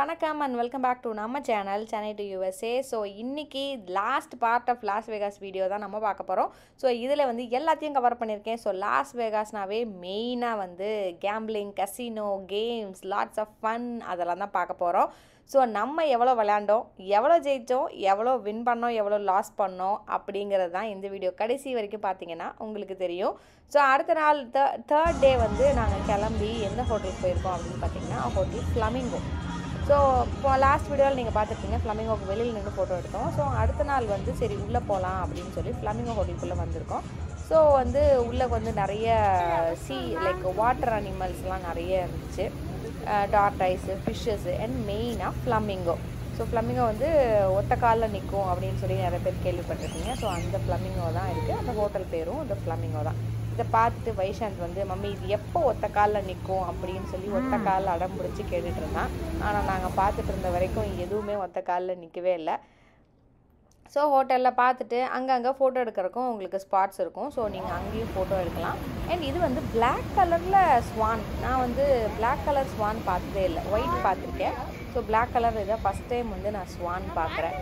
வணக்கம் and welcome back to நம்ம channel Chennai to USA so இன்னைக்கு last part of Las Vegas video தான் நம்ம பார்க்க போகிறோம் ஸோ இதில் வந்து எல்லாத்தையும் கவர் பண்ணியிருக்கேன் ஸோ லாஸ் வேகாஸ்னாவே மெயினாக வந்து gambling casino games lots of fun அதெல்லாம் தான் பார்க்க போகிறோம் ஸோ நம்ம எவ்வளோ விளையாண்டோம் எவ்வளோ ஜெயித்தோம் எவ்வளோ வின் பண்ணோம் எவ்வளோ லாஸ் பண்ணோம் அப்படிங்கிறது தான் இந்த வீடியோ கடைசி வரைக்கும் பார்த்தீங்கன்னா உங்களுக்கு தெரியும் ஸோ அடுத்த நாள் த தேர்ட் டே வந்து நாங்கள் கிளம்பி எந்த ஹோட்டலுக்கு போயிருக்கோம் அப்படின்னு பார்த்தீங்கன்னா ஹோட்டல் ஃப்ளமிங்கோ ஸோ இப்போ லாஸ்ட் வீடியோவில் நீங்கள் பார்த்துருப்பீங்க ஃப்ளமிங்கோக்கு வெளியில் நின்று ஃபோட்டோ எடுத்தோம் ஸோ அடுத்த நாள் வந்து சரி உள்ளே போகலாம் அப்படின்னு சொல்லி ஃப்ளமிங்கோ ஹோட்டலுக்குள்ளே வந்திருக்கோம் ஸோ வந்து உள்ளே வந்து நிறைய சி லைக் வாட்டர் அனிமல்ஸ்லாம் நிறைய இருந்துச்சு டார்டைஸு ஃபிஷ்ஷஸ்ஸு அண்ட் மெயினாக ஃப்ளமிங்கோ ஸோ ஃப்ளமிங்கோ வந்து ஒத்த காலில் நிற்கும் அப்படின்னு சொல்லி நிறைய பேர் கேள்விப்பட்டிருக்கீங்க ஸோ அந்த ஃப்ளமிங்கோ தான் இருக்குது அந்த ஹோட்டல் பேரும் அந்த ஃப்ளமிங்கோ தான் இதை பார்த்துட்டு வைஷாந்த் வந்து மம்மி இது எப்போ ஒத்த காலில் நிற்கும் அப்படின்னு சொல்லி ஒத்த காலில் அடம் பிடிச்சி கேட்டுட்டு இருந்தான் ஆனால் நாங்கள் பார்த்துட்டு இருந்த வரைக்கும் எதுவுமே ஒத்த காலில் நிற்கவே இல்லை ஸோ ஹோட்டலில் பார்த்துட்டு அங்கங்கே ஃபோட்டோ எடுக்கிறதுக்கும் உங்களுக்கு ஸ்பாட்ஸ் இருக்கும் ஸோ நீங்கள் அங்கேயும் ஃபோட்டோ எடுக்கலாம் அண்ட் இது வந்து பிளாக் கலரில் ஸ்வான் நான் வந்து பிளாக் கலர் ஸ்வான் பார்த்ததே இல்லை ஒயிட் பார்த்துருக்கேன் ஸோ பிளாக் கலர் இதை ஃபஸ்ட் டைம் வந்து நான் ஸ்வான் பார்க்குறேன்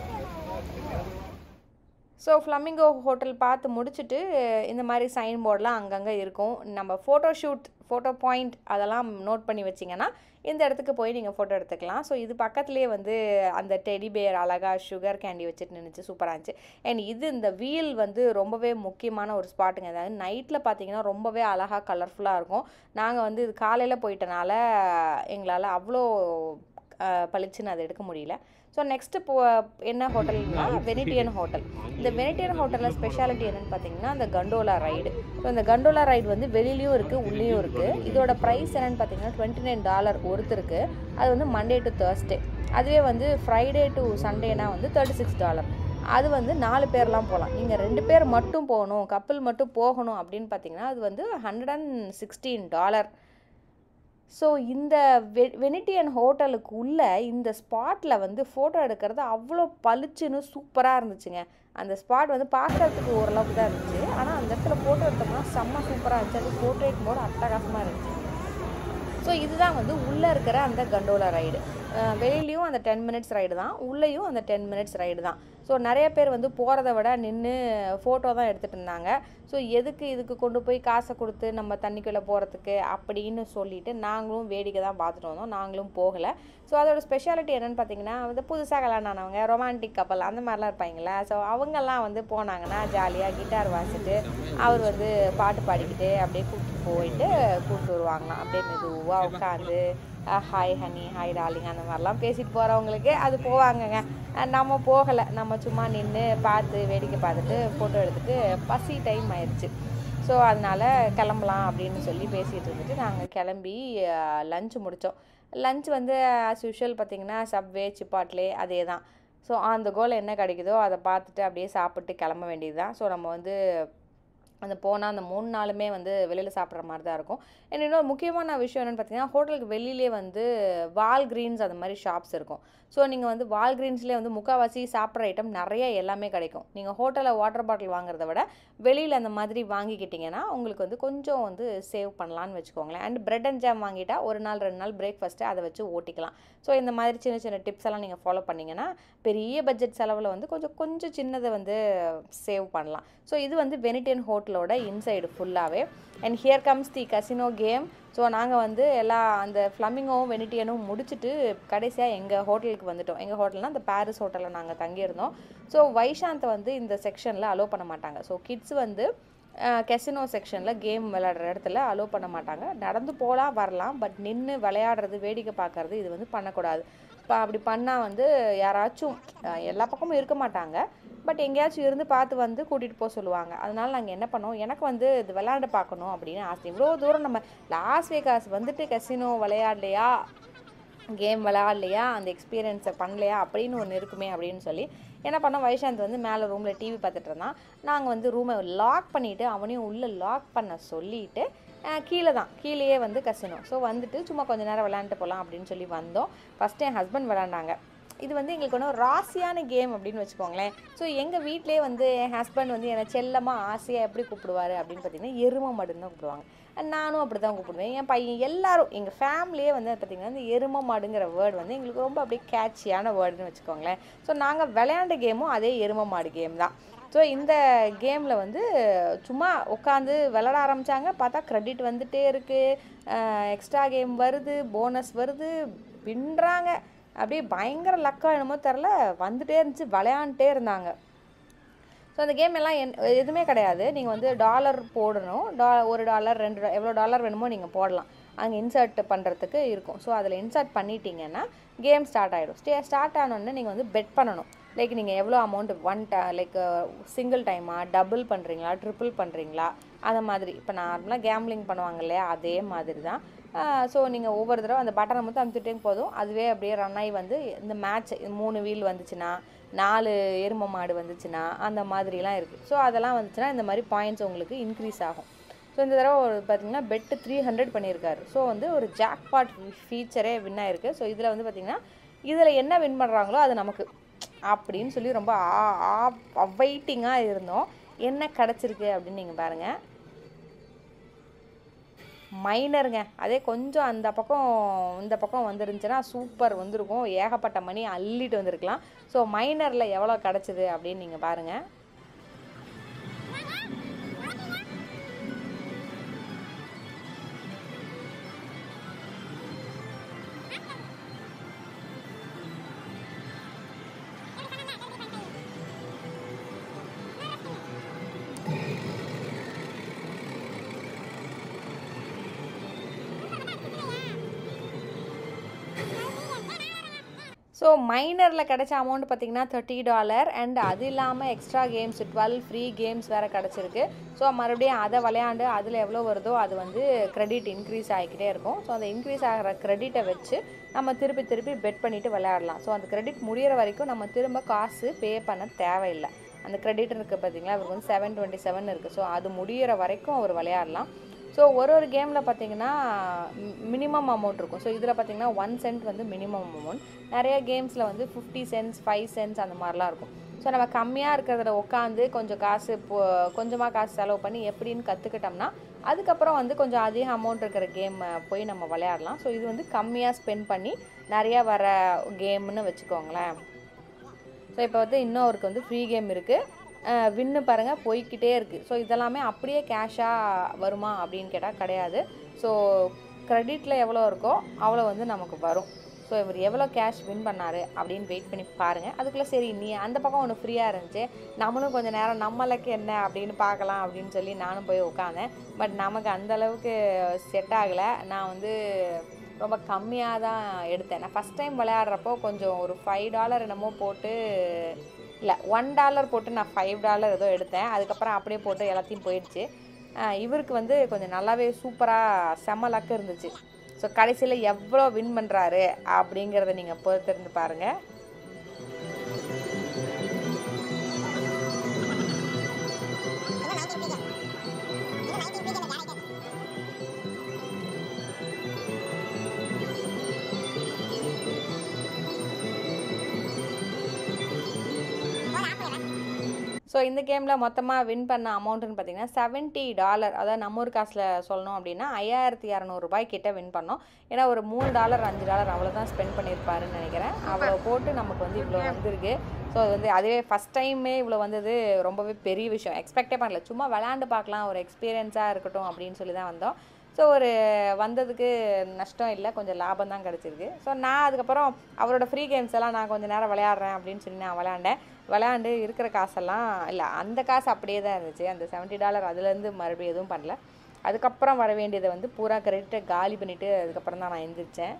ஸோ ஃப்ளமிங்கோ ஹோட்டல் பார்த்து முடிச்சுட்டு இந்த மாதிரி சைன் போர்டெலாம் அங்கங்கே இருக்கும் நம்ம ஃபோட்டோ ஷூட் ஃபோட்டோ பாயிண்ட் அதெல்லாம் நோட் பண்ணி வச்சிங்கன்னா இந்த இடத்துக்கு போய் நீங்கள் ஃபோட்டோ எடுத்துக்கலாம் ஸோ இது பக்கத்துலேயே வந்து அந்த டெடி பேர் அழகாக சுகர் கேண்டி வச்சுட்டு நின்றுச்சு சூப்பராக இருந்துச்சு அண்ட் இது இந்த வீல் வந்து ரொம்பவே முக்கியமான ஒரு ஸ்பாட்டுங்க அதாவது நைட்டில் பார்த்தீங்கன்னா ரொம்பவே அழகாக கலர்ஃபுல்லாக இருக்கும் நாங்கள் வந்து இது காலையில் போயிட்டனால எங்களால் அவ்வளோ பளிச்சுன்னு அதை எடுக்க முடியல ஸோ நெக்ஸ்ட்டு போ என்ன ஹோட்டல்னா வெனிட்டியன் ஹோட்டல் இந்த வெனிட்டியன் ஹோட்டலில் ஸ்பெஷாலிட்டி என்னென்னு பார்த்தீங்கன்னா அந்த கண்டோலா ரைடு ஸோ இந்த கண்டோலா ரைடு வந்து வெளியிலையும் இருக்குது உள்ளேயும் இருக்குது இதோட ப்ரைஸ் என்னென்னு பார்த்தீங்கன்னா டுவெண்ட்டி நைன் டாலர் ஒருத்தருக்கு அது வந்து மண்டே டு தேர்ஸ்டே அதுவே வந்து ஃப்ரைடே டு சண்டேனா வந்து தேர்ட்டி சிக்ஸ் டாலர் அது வந்து நாலு பேர்லாம் போகலாம் நீங்கள் ரெண்டு பேர் மட்டும் போகணும் கப்பல் மட்டும் போகணும் அப்படின்னு பார்த்தீங்கன்னா அது வந்து hundred and sixteen dollar so இந்த வெ வெனிட்டியன் ஹோட்டலுக்கு உள்ள இந்த ஸ்பாட்டில் வந்து ஃபோட்டோ எடுக்கிறது அவ்வளோ பளிச்சுன்னு சூப்பராக இருந்துச்சுங்க அந்த ஸ்பாட் வந்து பார்க்குறதுக்கு ஓரளவுக்கு தான் இருந்துச்சு ஆனால் அந்த இடத்துல ஃபோட்டோ எடுத்தோம்னா செம்ம சூப்பராக இருந்துச்சு அது போர்ட்ரேட் மோட் அட்டகாசமாக இருந்துச்சு ஸோ இதுதான் வந்து உள்ளே இருக்கிற அந்த கண்டோலா ரைடு வெளியிலையும் அந்த டென் மினிட்ஸ் ரைடு தான் உள்ளேயும் அந்த டென் மினிட்ஸ் ரைடு தான் ஸோ நிறைய பேர் வந்து போகிறத விட நின்று ஃபோட்டோ தான் எடுத்துகிட்டு இருந்தாங்க ஸோ எதுக்கு இதுக்கு கொண்டு போய் காசை கொடுத்து நம்ம தண்ணிக்குள்ளே போகிறதுக்கு அப்படின்னு சொல்லிட்டு நாங்களும் வேடிக்கை தான் பார்த்துட்டு வந்தோம் நாங்களும் போகலை ஸோ அதோட ஸ்பெஷாலிட்டி என்னென்னு பார்த்தீங்கன்னா வந்து புதுசாக கல்யாணம் ஆனவங்க ரொமான்டிக் கப்பல் அந்த மாதிரிலாம் இருப்பாங்களா ஸோ அவங்கெல்லாம் வந்து போனாங்கன்னா ஜாலியாக கிட்டார் வாசிட்டு அவர் வந்து பாட்டு பாடிக்கிட்டு அப்படியே கூப்பிட்டு போயிட்டு கூப்பிட்டு வருவாங்களாம் அப்படியே மெதுவாக உட்காந்து ஹாய் ஹனி ஹாய் டார்லிங் அந்த மாதிரிலாம் பேசிட்டு போகிறவங்களுக்கு அது போவாங்கங்க நம்ம போகலை நம்ம சும்மா நின்று பார்த்து வேடிக்கை பார்த்துட்டு ஃபோட்டோ எடுத்துகிட்டு பசி டைம் ஆயிடுச்சு ஸோ அதனால் கிளம்பலாம் அப்படின்னு சொல்லி பேசிகிட்டு இருந்துட்டு நாங்கள் கிளம்பி லஞ்ச் முடித்தோம் லஞ்ச் வந்து ஆஸ் யூஷுவல் பார்த்திங்கன்னா சப்வே சிப்பாட்லே அதே தான் ஸோ அந்த கோல் என்ன கிடைக்குதோ அதை பார்த்துட்டு அப்படியே சாப்பிட்டு கிளம்ப வேண்டியது தான் ஸோ நம்ம வந்து அந்த போனால் அந்த மூணு நாளுமே வந்து வெளியில் சாப்பிட்ற மாதிரி தான் இருக்கும் அண்ட் இன்னொரு முக்கியமான விஷயம் என்னென்னு பார்த்தீங்கன்னா ஹோட்டலுக்கு வெளியிலே வந்து வால் கிரீன்ஸ் அந்த மாதிரி ஷாப்ஸ் இருக்கும் ஸோ நீங்கள் வந்து வால் கிரீன்ஸ்லேயே வந்து முக்கால்வாசி சாப்பிட்ற ஐட்டம் நிறைய எல்லாமே கிடைக்கும் நீங்கள் ஹோட்டலில் வாட்டர் பாட்டில் வாங்குறத விட வெளியில் அந்த மாதிரி வாங்கிக்கிட்டிங்கன்னா உங்களுக்கு வந்து கொஞ்சம் வந்து சேவ் பண்ணலான்னு வச்சுக்கோங்களேன் அண்ட் பிரெட் அண்ட் ஜாம் வாங்கிட்டா ஒரு நாள் ரெண்டு நாள் பிரேக்ஃபாஸ்ட்டு அதை வச்சு ஓட்டிக்கலாம் ஸோ இந்த மாதிரி சின்ன சின்ன டிப்ஸ் எல்லாம் நீங்கள் ஃபாலோ பண்ணிங்கன்னா பெரிய பட்ஜெட் செலவில் வந்து கொஞ்சம் கொஞ்சம் சின்னதை வந்து சேவ் பண்ணலாம் ஸோ இது வந்து வெனிட்டியன் ஹோட்டலோட இன்சைடு ஃபுல்லாகவே and here comes the casino game so நாங்கள் வந்து எல்லா அந்த ஃப்ளமிங்கோவும் வெனிட்டியனும் முடிச்சுட்டு கடைசியாக எங்கள் ஹோட்டலுக்கு வந்துட்டோம் எங்கள் ஹோட்டல்னால் அந்த பாரிஸ் ஹோட்டலில் நாங்கள் தங்கியிருந்தோம் ஸோ வைஷாந்தை வந்து இந்த செக்ஷனில் அலோவ் பண்ண மாட்டாங்க ஸோ கிட்ஸ் வந்து கெசினோ செக்ஷனில் கேம் விளையாடுற இடத்துல அலோவ் பண்ண மாட்டாங்க நடந்து போகலாம் வரலாம் பட் நின்று விளையாடுறது வேடிக்கை பார்க்குறது இது வந்து பண்ணக்கூடாது இப்போ அப்படி பண்ணால் வந்து யாராச்சும் எல்லா பக்கமும் இருக்க மாட்டாங்க பட் எங்கேயாச்சும் இருந்து பார்த்து வந்து கூட்டிகிட்டு போக சொல்லுவாங்க அதனால் நாங்கள் என்ன பண்ணோம் எனக்கு வந்து இது விளையாண்டு பார்க்கணும் அப்படின்னு ஆசை இவ்வளோ தூரம் நம்ம லாஸ் வேகாஸ் வந்துட்டு கசினோ விளையாடலையா கேம் விளையாடலையா அந்த எக்ஸ்பீரியன்ஸை பண்ணலையா அப்படின்னு ஒன்று இருக்குமே அப்படின்னு சொல்லி என்ன பண்ணோம் வைஷாந்த் வந்து மேலே ரூமில் டிவி பார்த்துட்டு இருந்தான் நாங்கள் வந்து ரூமை லாக் பண்ணிவிட்டு அவனையும் உள்ளே லாக் பண்ண சொல்லிவிட்டு கீழே தான் கீழேயே வந்து கசினோ ஸோ வந்துட்டு சும்மா கொஞ்சம் நேரம் விளையாண்டுட்டு போகலாம் அப்படின்னு சொல்லி வந்தோம் ஃபஸ்ட்டு என் ஹஸ்பண்ட் விளாண்டாங்க இது வந்து எங்களுக்கு ஒன்றும் ராசியான கேம் அப்படின்னு வச்சுக்கோங்களேன் ஸோ எங்கள் வீட்டிலே வந்து என் ஹஸ்பண்ட் வந்து என்னை செல்லமாக ஆசையாக எப்படி கூப்பிடுவார் அப்படின்னு பார்த்தீங்கன்னா எரும மாடுன்னு தான் கூப்பிடுவாங்க நானும் அப்படி தான் கூப்பிடுவேன் என் பையன் எல்லாரும் எங்கள் ஃபேமிலியே வந்து பார்த்திங்கன்னா இந்த எரும மாடுங்கிற வேர்டு வந்து எங்களுக்கு ரொம்ப அப்படியே கேட்சியான வேர்டுன்னு வச்சுக்கோங்களேன் ஸோ நாங்கள் விளையாண்ட கேமும் அதே எரும மாடு கேம் தான் ஸோ இந்த கேமில் வந்து சும்மா உட்காந்து விளாட ஆரம்பித்தாங்க பார்த்தா க்ரெடிட் வந்துட்டே இருக்குது எக்ஸ்ட்ரா கேம் வருது போனஸ் வருது பின்னுறாங்க அப்படியே பயங்கர லக்காக என்னமோ தெரில வந்துட்டே இருந்துச்சு விளையாண்டுட்டே இருந்தாங்க ஸோ அந்த கேம் எல்லாம் என் எதுவுமே கிடையாது நீங்கள் வந்து டாலர் போடணும் டா ஒரு டாலர் ரெண்டு டா- எவ்வளோ டாலர் வேணுமோ நீங்கள் போடலாம் அங்கே இன்சர்ட் பண்ணுறதுக்கு இருக்கும் ஸோ அதில் இன்சர்ட் பண்ணிட்டீங்கன்னா கேம் ஸ்டார்ட் ஆகிடும் ஸ்டே ஸ்டார்ட் ஆனோடனே நீங்கள் வந்து பெட் பண்ணணும் லைக் நீங்கள் எவ்வளோ அமௌண்ட் ஒன் ட லைக் சிங்கிள் டைமா டபுள் பண்ணுறீங்களா ட்ரிபிள் பண்ணுறீங்களா அந்த மாதிரி இப்போ நார்மலாக கேம்லிங் பண்ணுவாங்க இல்லையா அதே மாதிரி தான் ஸோ நீங்கள் ஒவ்வொரு தடவை அந்த பட்டனை மட்டும் அமுத்திட்டே போதும் அதுவே அப்படியே ரன் ஆகி வந்து இந்த மேட்ச் மூணு வீல் வந்துச்சுன்னா நாலு எரும மாடு வந்துச்சுன்னா அந்த மாதிரிலாம் இருக்குது ஸோ அதெல்லாம் வந்துச்சுன்னா இந்த மாதிரி பாயிண்ட்ஸ் உங்களுக்கு இன்க்ரீஸ் ஆகும் ஸோ இந்த தடவை ஒரு பார்த்தீங்கன்னா பெட்டு த்ரீ ஹண்ட்ரட் பண்ணியிருக்காரு ஸோ வந்து ஒரு ஜாக்பாட் ஃபீச்சரே வின் ஆயிருக்கு ஸோ இதில் வந்து பார்த்திங்கன்னா இதில் என்ன வின் பண்ணுறாங்களோ அது நமக்கு அப்படின்னு சொல்லி ரொம்ப வெயிட்டிங்காக இருந்தோம் என்ன கிடச்சிருக்கு அப்படின்னு நீங்கள் பாருங்கள் மைனருங்க அதே கொஞ்சம் அந்த பக்கம் இந்த பக்கம் வந்துருந்துச்சுன்னா சூப்பர் வந்திருக்கும் ஏகப்பட்ட மணி அள்ளிட்டு வந்திருக்கலாம் ஸோ மைனரில் எவ்வளோ கிடச்சிது அப்படின்னு நீங்கள் பாருங்கள் ஸோ மைனரில் கிடைச்ச அமௌண்ட் பார்த்தீங்கன்னா தேர்ட்டி டாலர் அண்ட் அது இல்லாமல் extra games twelve free games வேறு கிடச்சிருக்கு ஸோ மறுபடியும் அதை விளையாண்டு அதில் எவ்வளோ வருதோ அது வந்து கிரெடிட் இன்க்ரீஸ் ஆகிக்கிட்டே இருக்கும் ஸோ அந்த இன்க்ரீஸ் ஆகிற கிரெடிட்டை வச்சு நம்ம திருப்பி திருப்பி பெட் பண்ணிவிட்டு விளையாடலாம் ஸோ அந்த கிரெடிட் முடியிற வரைக்கும் நம்ம திரும்ப காசு பே பண்ண தேவையில்லை அந்த கிரெடிட் இருக்குது பார்த்தீங்களா அவருக்கு வந்து செவன் டுவெண்ட்டி செவன் இருக்குது ஸோ அது முடியிற வரைக்கும் அவர் விளையாடலாம் ஸோ ஒரு ஒரு கேமில் பார்த்தீங்கன்னா மினிமம் அமௌண்ட் இருக்கும் ஸோ இதில் பார்த்தீங்கன்னா ஒன் சென்ட் வந்து மினிமம் அமௌண்ட் நிறைய கேம்ஸில் வந்து ஃபிஃப்டி சென்ட்ஸ் ஃபைவ் சென்ட்ஸ் அந்த மாதிரிலாம் இருக்கும் ஸோ நம்ம கம்மியாக இருக்கிறதுல உட்காந்து கொஞ்சம் காசு இப்போ கொஞ்சமாக காசு செலவு பண்ணி எப்படின்னு கற்றுக்கிட்டோம்னா அதுக்கப்புறம் வந்து கொஞ்சம் அதிக அமௌண்ட் இருக்கிற கேம் போய் நம்ம விளையாடலாம் ஸோ இது வந்து கம்மியாக ஸ்பெண்ட் பண்ணி நிறையா வர கேம்னு வச்சுக்கோங்களேன் ஸோ இப்போ வந்து இன்னும் அவருக்கு வந்து ஃப்ரீ கேம் இருக்குது வின்னு பாருங்கள் போய்க்கிட்டே இருக்குது ஸோ இதெல்லாமே அப்படியே கேஷாக வருமா அப்படின்னு கேட்டால் கிடையாது ஸோ க்ரெடிட்டில் எவ்வளோ இருக்கோ அவ்வளோ வந்து நமக்கு வரும் ஸோ இவர் எவ்வளோ கேஷ் வின் பண்ணார் அப்படின்னு வெயிட் பண்ணி பாருங்கள் அதுக்குள்ளே சரி நீ அந்த பக்கம் ஒன்று ஃப்ரீயாக இருந்துச்சு நம்மளும் கொஞ்சம் நேரம் நம்மளுக்கு என்ன அப்படின்னு பார்க்கலாம் அப்படின்னு சொல்லி நானும் போய் உட்காந்தேன் பட் நமக்கு அந்த அளவுக்கு செட் ஆகலை நான் வந்து ரொம்ப கம்மியாக தான் எடுத்தேன் நான் ஃபஸ்ட் டைம் விளையாடுறப்போ கொஞ்சம் ஒரு ஃபைவ் டாலர் என்னமோ போட்டு இல்லை ஒன் டாலர் போட்டு நான் ஃபைவ் டாலர் ஏதோ எடுத்தேன் அதுக்கப்புறம் அப்படியே போட்டு எல்லாத்தையும் போயிடுச்சு ஆஹ் இவருக்கு வந்து கொஞ்சம் நல்லாவே சூப்பராக செம்ம லக்கு இருந்துச்சு ஸோ கடைசியில் எவ்வளோ வின் பண்ணுறாரு அப்படிங்கிறத நீங்கள் பொறுத்திருந்து பாருங்கள் ஸோ இந்த கேமில் மொத்தமாக வின் பண்ண அமௌண்ட்டுன்னு பார்த்தீங்கன்னா செவன்ட்டி டாலர் அதாவது நம்ம ஊர் காசில் சொல்லணும் அப்படின்னா ஐயாயிரத்தி இரநூறுபாய் கிட்ட வின் பண்ணோம் ஏன்னா ஒரு மூணு டாலர் அஞ்சு டாலர் அவ்வளோதான் ஸ்பெண்ட் பண்ணியிருப்பாருன்னு நினைக்கிறேன் அவ்வளோ போட்டு நமக்கு வந்து இவ்வளோ வந்திருக்கு ஸோ அது வந்து அதுவே ஃபஸ்ட் டைமே இவ்வளோ வந்தது ரொம்பவே பெரிய விஷயம் எக்ஸ்பெக்டே பண்ணல சும்மா விளையாண்டு பார்க்கலாம் ஒரு எக்ஸ்பீரியன்ஸாக இருக்கட்டும் அப்படின்னு சொல்லி தான் வந்தோம் ஸோ ஒரு வந்ததுக்கு நஷ்டம் இல்லை கொஞ்சம் லாபம் தான் கிடச்சிருக்கு ஸோ நான் அதுக்கப்புறம் அவரோட ஃப்ரீ கேம்ஸ் எல்லாம் நான் கொஞ்சம் நேரம் விளையாடுறேன் அப்படின்னு சொல்லி நான் விளையாண்டேன் விளையாண்டு இருக்கிற காசெல்லாம் இல்லை அந்த காசு அப்படியே தான் இருந்துச்சு அந்த செவன்ட்டி டாலர் அதுலேருந்து மறுபடியும் எதுவும் பண்ணல அதுக்கப்புறம் வர வேண்டியதை வந்து பூரா கிரெடிட்டை காலி பண்ணிவிட்டு அதுக்கப்புறம் தான் நான் எந்திரிச்சேன்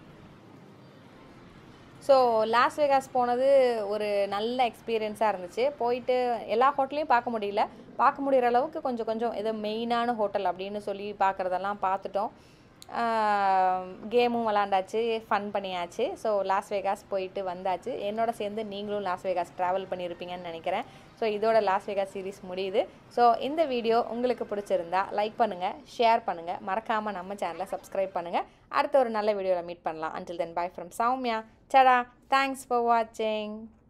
ஸோ லாஸ் வேகாஸ் போனது ஒரு நல்ல எக்ஸ்பீரியன்ஸாக இருந்துச்சு போயிட்டு எல்லா ஹோட்டலையும் பார்க்க முடியல பார்க்க முடிகிற அளவுக்கு கொஞ்சம் கொஞ்சம் ஏதோ மெயினான ஹோட்டல் அப்படின்னு சொல்லி பார்க்குறதெல்லாம் பார்த்துட்டோம் கேமும் விளாண்டாச்சு ஃபன் பண்ணியாச்சு ஸோ லாஸ் வேகாஸ் போயிட்டு வந்தாச்சு என்னோட சேர்ந்து நீங்களும் லாஸ் வேகாஸ் ட்ராவல் பண்ணியிருப்பீங்கன்னு நினைக்கிறேன் ஸோ இதோட லாஸ் வேகாஸ் சீரிஸ் முடியுது ஸோ இந்த வீடியோ உங்களுக்கு பிடிச்சிருந்தா லைக் பண்ணுங்கள் ஷேர் பண்ணுங்கள் மறக்காமல் நம்ம சேனலை சப்ஸ்கிரைப் பண்ணுங்கள் அடுத்த ஒரு நல்ல வீடியோவில் மீட் பண்ணலாம் until then bye from Soumya Sada thanks for வாட்சிங்